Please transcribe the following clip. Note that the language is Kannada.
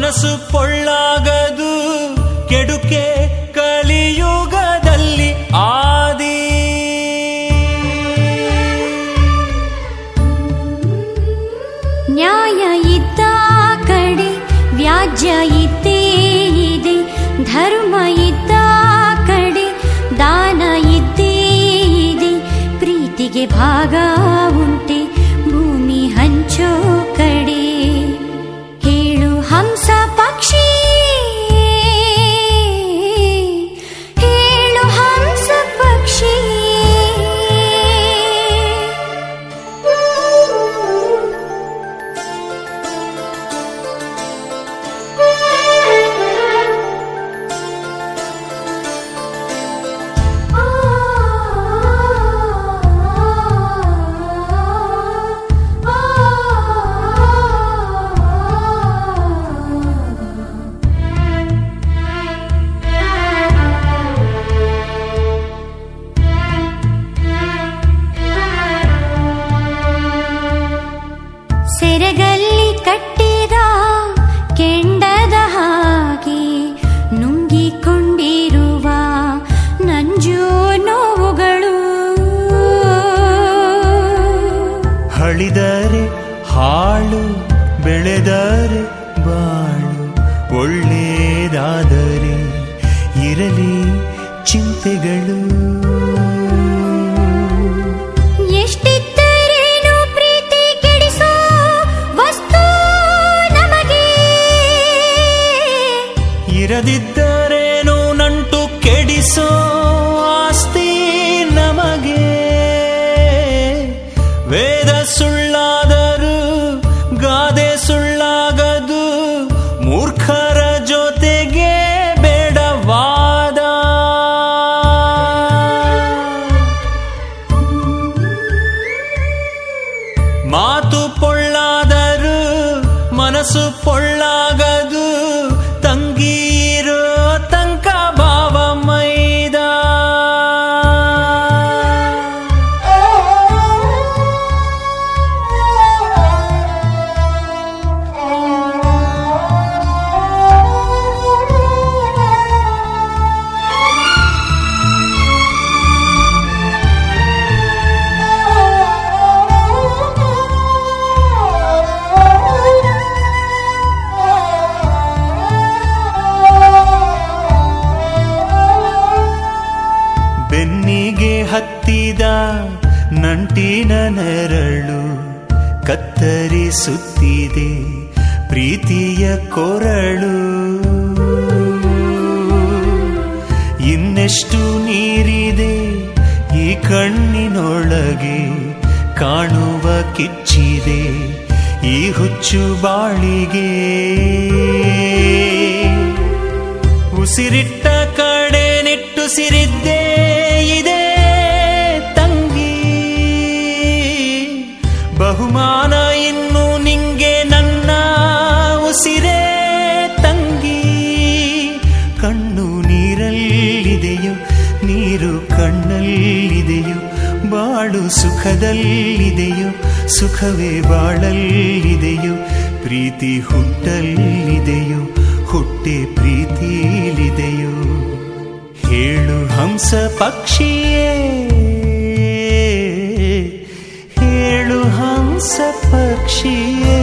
ಮನಸ್ಸು ಪೊಳ್ಳಾಗದು ಕೆಡುಕೆ ಕಲಿಯುಗದಲ್ಲಿ ಆದಿ ನ್ಯಾಯ ಇದ್ದ ಕಡೆ ವ್ಯಾಜ್ಯ ಇದ್ದೇ ಇದೆ ಧರ್ಮ ಇದ್ದ ಕಡೆ ದಾನ ಇದ್ದೇ ಇದೆ ಪ್ರೀತಿಗೆ ಭಾಗ ಉಂಟೆ ಭೂಮಿ ಹಂಚೋ ಕಡೆ ಹೇಳು ಹಂಸ ಪಕ್ಷಿ ಹೇಳು ಹಂಸ ಪಕ್ಷಿ ಸೆರಗಲ್ಲಿ ಕಟ್ಟಿದ ಕೆಂಡದ ಹಾಗೆ ನುಂಗಿಕೊಂಡಿರುವ ನಂಜು ನೋವುಗಳು ಹಳಿದರೆ ಹಾಳು ಬೆಳೆದರೆ ಬಾಳು ಒಳ್ಳೆಯದಾದರೆ ಇರಲಿ ಚಿಂತೆಗಳು ಎಷ್ಟಿದ್ದರೇನು ಪ್ರೀತಿ ಕೆಡಿಸೋ ವಸ್ತು ನಮಗೆ ಇರದಿದ್ದರೇನು ನಂಟು ಕೆಡಿಸೋ ಆಸ್ತಿ ನಮಗೆ ವೇದ ಸುಳ್ಳಾದರೂ ಗಾದೆ ಸುಳ್ಳಾಗದು ಮೂರ್ಖರ ಜೊತೆಗೆ ಬೇಡವಾದ ಮಾತು ಪೊಳ್ಳಾದರೂ ಮನಸ್ಸು ಪೊಳ್ಳಾಗದು ತಂಗೀರೋ ತಂಕ ಭಾವ ಮೈದ ಬೆನ್ನಿಗೆ ಹತ್ತಿದ ನಂಟಿನ ನೆರಳು ಕತ್ತರಿಸುತ್ತಿದೆ ಪ್ರೀತಿಯ ಕೊರಳು ಇನ್ನೆಷ್ಟು ನೀರಿದೆ ಈ ಕಣ್ಣಿನೊಳಗೆ ಕಾಣುವ ಕಿಚ್ಚಿದೆ ಈ ಹುಚ್ಚು ಬಾಳಿಗೆ ಉಸಿರಿಟ್ಟ ಕಡೆ ನಿಟ್ಟುಸಿರಿದ್ದೇ ಇದೆ ತಂಗಿ ಬಹುಮಾನ ಇನ್ನು ನಿಂಗೆ ನನ್ನ ಉಸಿರೇ ತಂಗಿ ಕಣ್ಣು ನೀರಲ್ಲಿದೆಯೋ ನೀರು ಕಣ್ಣಲ್ಲಿದೆಯೋ ಬಾಳು ಸುಖದಲ್ಲಿದೆಯೋ ಸುಖವೇ ಬಾಳಲ್ಲಿದೆಯೋ ಪ್ರೀತಿ ಹುಟ್ಟಲ್ಲಿದೆಯೋ ಹುಟ್ಟೆ ಪ್ರೀತಿಲಿದೆಯೋ ಹೇಳು ಹಂಸ ಪಕ್ಷಿಯೇ ಹೇಳು ಹಂಸ ಪಕ್ಷಿಯೇ